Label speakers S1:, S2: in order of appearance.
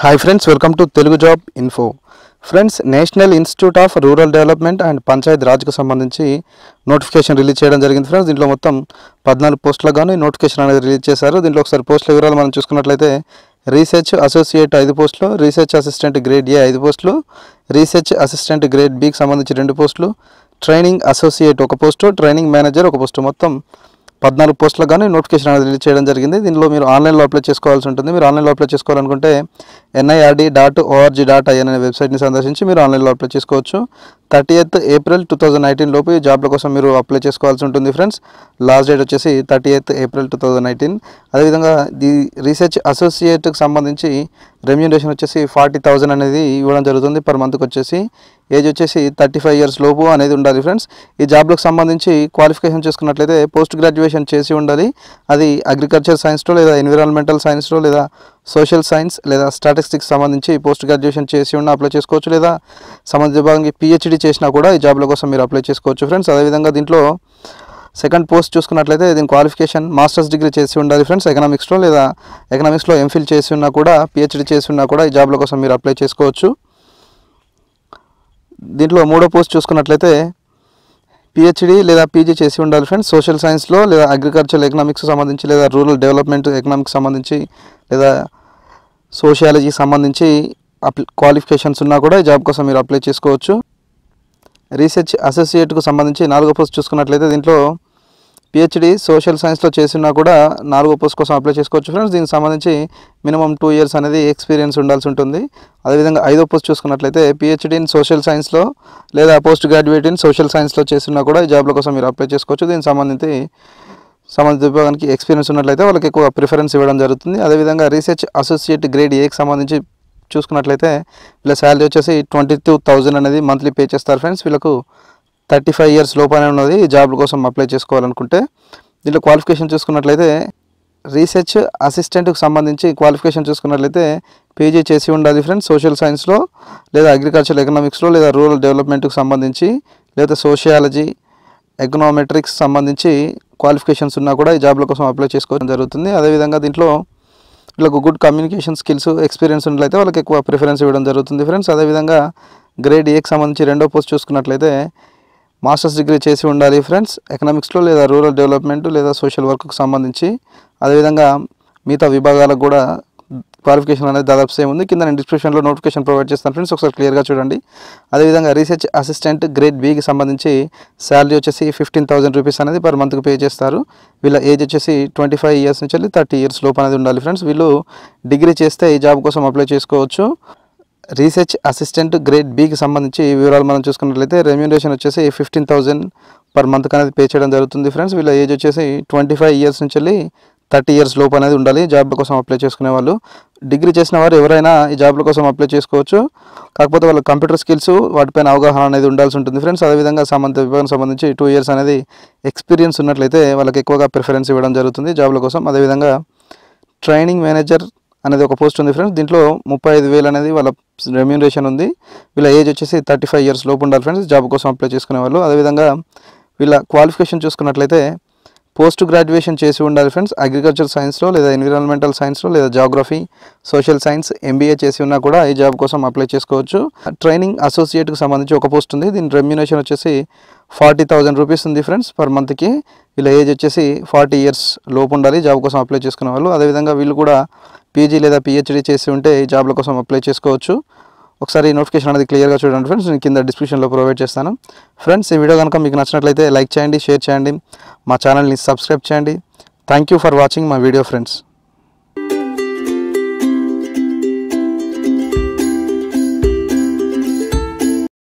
S1: hi friends welcome to Telugu job info friends national institute of rural development and Panchayat రాజ్కు సంబంధించి notification release చేయడం జరిగింది friends దీంట్లో మొత్తం పద్నాలుగు పోస్టులకు గాను నోటిఫికేషన్ అనేది రిలీజ్ చేశారు దీంట్లో ఒకసారి పోస్టుల వివరాలు మనం చూసుకున్నట్లయితే రీసెర్చ్ అసోసియేట్ ఐదు పోస్టులు రీసెర్చ్ అసిస్టెంట్ గ్రేడ్ ఏ ఐదు పోస్టులు రీసెర్చ్ అసిస్టెంట్ గ్రేడ్ బికి సంబంధించి రెండు పోస్టులు ట్రైనింగ్ అసోసియేట్ ఒక పోస్టు ట్రైనింగ్ మేనేజర్ ఒక పోస్టు మొత్తం పద్నాలుగు పోస్టులకు కానీ నోటిఫికేషన్ అనేది రిలీజ్ చేయడం జరిగింది దీనిలో మీరు ఆన్లైన్లో అప్లై చేసుకోవాల్సి ఉంటుంది మీరు ఆన్లైన్లో అప్లై చేసుకోవాలనుకుంటే NIRD dot ORG dot IN అనే వెబ్సైట్ని సందర్శించి మీరు ఆన్లైన్లో అప్లై చేసుకోవచ్చు thirty eighth April two thousand nineteen లోపు ఈ జాబ్ల కోసం మీరు అప్లై చేసుకోవాల్సి ఉంటుంది ఫ్రెండ్స్ లాస్ట్ డేట్ వచ్చేసి thirty eighth April two thousand nineteen అదేవిధంగా ది రీసెర్చ్ అసోసియేట్కి సంబంధించి రెమ్యూనరేషన్ వచ్చేసి ఫార్టీ థౌజండ్ అనేది ఇవ్వడం జరుగుతుంది పర్ మంత్కి వచ్చేసి ఏజ్ వచ్చేసి థర్టీ ఫైవ్ ఇయర్స్ లోపు అనేది ఉండాలి ఫ్రెండ్స్ ఈ జాబ్లకు సంబంధించి క్వాలిఫికేషన్ చూసుకున్నట్లయితే పోస్ట్ గ్రాడ్యుయేషన్ చేసి ఉండాలి అది అగ్రికల్చర్ సైన్స్లో లేదా ఎన్విరాన్మెంటల్ సైన్స్లో లేదా సోషల్ సైన్స్ లేదా స్టాటిస్టిక్స్ సంబంధించి పోస్ట్ గ్రాడ్యుయేషన్ చేసి ఉన్న అప్లై చేసుకోవచ్చు లేదా సంబంధిత విభాగానికి పిహెచ్డి చేసినా కూడా ఈ జాబ్ల కోసం మీరు అప్లై చేసుకోవచ్చు ఫ్రెండ్స్ అదేవిధంగా దీంట్లో సెకండ్ పోస్ట్ చూసుకున్నట్లయితే దీని క్వాలిఫికేషన్ మాస్టర్స్ డిగ్రీ చేసి ఉండాలి ఫ్రెండ్స్ ఎకనామిక్స్లో లేదా ఎకనామిక్స్లో ఎంఫిల్ చేసి ఉన్నా కూడా పిహెచ్డి చేసి ఉన్నా కూడా ఈ జాబ్ల కోసం మీరు అప్లై చేసుకోవచ్చు దీంట్లో మూడో పోస్ట్ చూసుకున్నట్లయితే పిహెచ్డి లేదా పీజీ చేసి ఉండాలి ఫ్రెండ్స్ సోషల్ సైన్స్లో లేదా అగ్రికల్చర్ ఎకనామిక్స్ సంబంధించి లేదా రూరల్ డెవలప్మెంట్ ఎకనామిక్స్ సంబంధించి లేదా సోషియాలజీకి సంబంధించి అప్లి క్వాలిఫికేషన్స్ ఉన్నా కూడా ఈ జాబ్ కోసం మీరు అప్లై చేసుకోవచ్చు రీసెర్చ్ అసోసియేట్కు సంబంధించి నాలుగో పోస్ట్ చూసుకున్నట్లయితే దీంట్లో పిహెచ్డి సోషల్ సైన్స్లో చేసినా కూడా నాలుగో పోస్ట్ కోసం అప్లై చేసుకోవచ్చు ఫ్రెండ్స్ దీనికి సంబంధించి మినిమం టూ ఇయర్స్ అనేది ఎక్స్పీరియన్స్ ఉండాల్సి ఉంటుంది అదేవిధంగా ఐదో పోస్ట్ చూసుకున్నట్లయితే పిహెచ్డి ఇన్ సోషల్ సైన్స్లో లేదా పోస్ట్ గ్రాడ్యుయేట్ ఇన్ సోషల్ సైన్స్లో చేసినా కూడా ఈ జాబ్ల కోసం మీరు అప్లై చేసుకోవచ్చు దీనికి సంబంధించి సంబంధిత విభాగానికి ఎక్స్పీరియన్స్ ఉన్నట్లయితే వాళ్ళకి ఎక్కువ ప్రిఫరెన్స్ ఇవ్వడం జరుగుతుంది అదేవిధంగా రీసెర్చ్ అసోసియేట్ గ్రేడ్ ఏకి సంబంధించి చూసుకున్నట్లయితే వీళ్ళ శాలరీ వచ్చేసి ట్వంటీ టూ థౌజండ్ అనేది మంత్లీ పే చేస్తారు ఫ్రెండ్స్ వీళ్ళకు థర్టీ ఫైవ్ ఇయర్స్ లోపలనే ఉన్నది ఈ జాబ్ కోసం అప్లై చేసుకోవాలనుకుంటే దీంట్లో క్వాలిఫికేషన్ చూసుకున్నట్లయితే రీసెర్చ్ అసిస్టెంట్కి సంబంధించి క్వాలిఫికేషన్ చూసుకున్నట్లయితే పీజీ చేసి ఉండాలి ఫ్రెండ్స్ సోషల్ సైన్స్లో లేదా అగ్రికల్చర్ ఎకనామిక్స్లో లేదా రూరల్ డెవలప్మెంట్కి సంబంధించి లేదా సోషియాలజీ ఎకనామెట్రిక్స్ సంబంధించి క్వాలిఫికేషన్స్ ఉన్నా కూడా ఈ జాబ్ల కోసం అప్లై చేసుకోవడం జరుగుతుంది అదేవిధంగా దీంట్లో వీళ్ళకు గుడ్ కమ్యూనికేషన్ స్కిల్స్ ఎక్స్పీరియన్స్ ఉన్నట్లయితే వాళ్ళకి ఎక్కువ ప్రిఫరెన్స్ ఇవ్వడం జరుగుతుంది ఫ్రెండ్స్ అదేవిధంగా గ్రేడ్ ఏకి సంబంధించి రెండో పోస్ట్ చూసుకున్నట్లయితే మాస్టర్స్ డిగ్రీ చేసి ఉండాలి ఫ్రెండ్స్ ఎకనామిక్స్లో లేదా రూరల్ డెవలప్మెంట్ లేదా సోషల్ వర్క్కి సంబంధించి అదేవిధంగా మిగతా విభాగాలకు కూడా క్వాలిఫికేషన్ అనేది దాదాపు సేమ్ ఉంది కింద నేను డిస్క్రిప్షన్లో నోటిఫికేషన్ ప్రొవైడ్ చేస్తాను ఫ్రెండ్స్ ఒకసారి క్లియర్గా చూడండి అదేవిధంగా రీసెర్చ్ అసిస్టెంట్ గ్రేడ్ బికి సంబంధించి శాలరీ వచ్చేసి ఫిఫ్టీన్ థౌసండ్ రూపీస్ అనేది పర్ మంత్కి పే చేస్తారు వీళ్ళ ఏజ్ వచ్చేసి ట్వంటీ ఫైవ్ ఇయర్స్ నుంచి వెళ్ళి థర్టీ ఇయర్స్ లోపు అనేది ఉండాలి ఫ్రెండ్స్ వీళ్ళు డిగ్రీ చేస్తే ఈ జాబ్ కోసం అప్లై చేసుకోవచ్చు రీసెర్చ్ అసిస్టెంట్ గ్రేడ్ బికి సంబంధించి ఈ వివరాలు మనం చూసుకున్నట్లయితే రెమ్యూనరేషన్ వచ్చేసి ఫిఫ్టీన్ థౌజండ్ పర్ మంత్ అనేది పే చేయడం జరుగుతుంది ఫ్రెండ్స్ వీళ్ళ ఏజ్ వచ్చేసి ట్వంటీ ఫైవ్ ఇయర్స్ నుంచి వెళ్ళి థర్టీ ఇయర్స్ లోపు అనేది ఉండాలి జాబ్ కోసం అప్లై చేసుకునే వాళ్ళు డిగ్రీ చేసిన వారు ఎవరైనా ఈ జాబ్ల కోసం అప్లై చేసుకోవచ్చు కాకపోతే వాళ్ళ కంప్యూటర్ స్కిల్స్ వాటిపైన అవగాహన అనేది ఉండాల్సి ఉంటుంది ఫ్రెండ్స్ అదేవిధంగా సంబంధిత విభాగం సంబంధించి టూ ఇయర్స్ అనేది ఎక్స్పీరియన్స్ ఉన్నట్లయితే వాళ్ళకి ఎక్కువగా ప్రిఫరెన్స్ ఇవ్వడం జరుగుతుంది జాబ్ల కోసం అదేవిధంగా ట్రైనింగ్ మేనేజర్ అనేది ఒక పోస్ట్ ఉంది ఫ్రెండ్స్ దీంట్లో ముప్పై ఐదు వేలు అనేది వాళ్ళ రెమ్యూనరేషన్ ఉంది వీళ్ళ ఏజ్ వచ్చేసి థర్టీ ఫైవ్ ఇయర్స్ లోపు ఉండాలి ఫ్రెండ్స్ జాబ్ కోసం అప్లై చేసుకునే వాళ్ళు అదేవిధంగా వీళ్ళ క్వాలిఫికేషన్ చూసుకున్నట్లయితే పోస్ట్ గ్రాడ్యుయేషన్ చేసి ఉండాలి ఫ్రెండ్స్ అగ్రికల్చర్ సైన్స్లో లేదా ఎన్విరాన్మెంటల్ సైన్స్లో లేదా జాగ్రఫీ సోషల్ సైన్స్ ఎంబీఏ చేసి ఉన్నా కూడా ఈ జాబ్ కోసం అప్లై చేసుకోవచ్చు ట్రైనింగ్ అసోసియేట్కి సంబంధించి ఒక పోస్ట్ ఉంది దీని రెమ్యూనేషన్ వచ్చేసి ఫార్టీ థౌజండ్ రూపీస్ ఉంది ఫ్రెండ్స్ పర్ మంత్కి వీళ్ళ ఏజ్ వచ్చేసి ఫార్టీ ఇయర్స్ లోపు ఉండాలి జాబ్ కోసం అప్లై చేసుకునే వాళ్ళు అదేవిధంగా వీళ్ళు కూడా పీజీ లేదా పిహెచ్డీ చేసి ఉంటే ఈ జాబ్ల కోసం అప్లై చేసుకోవచ్చు ఒకసారి నోటిఫికేషన్ అనేది క్లియర్గా చూడండి ఫ్రెండ్స్ నేను కింద డిస్క్రిప్షన్లో ప్రొవైడ్ చేస్తాను ఫ్రెండ్స్ ఈ వీడియో కనుక మీకు నచ్చినట్లయితే లైక్ చేయండి షేర్ చేయండి మా ఛానల్ని సబ్స్క్రైబ్ చేయండి thank you for watching my video friends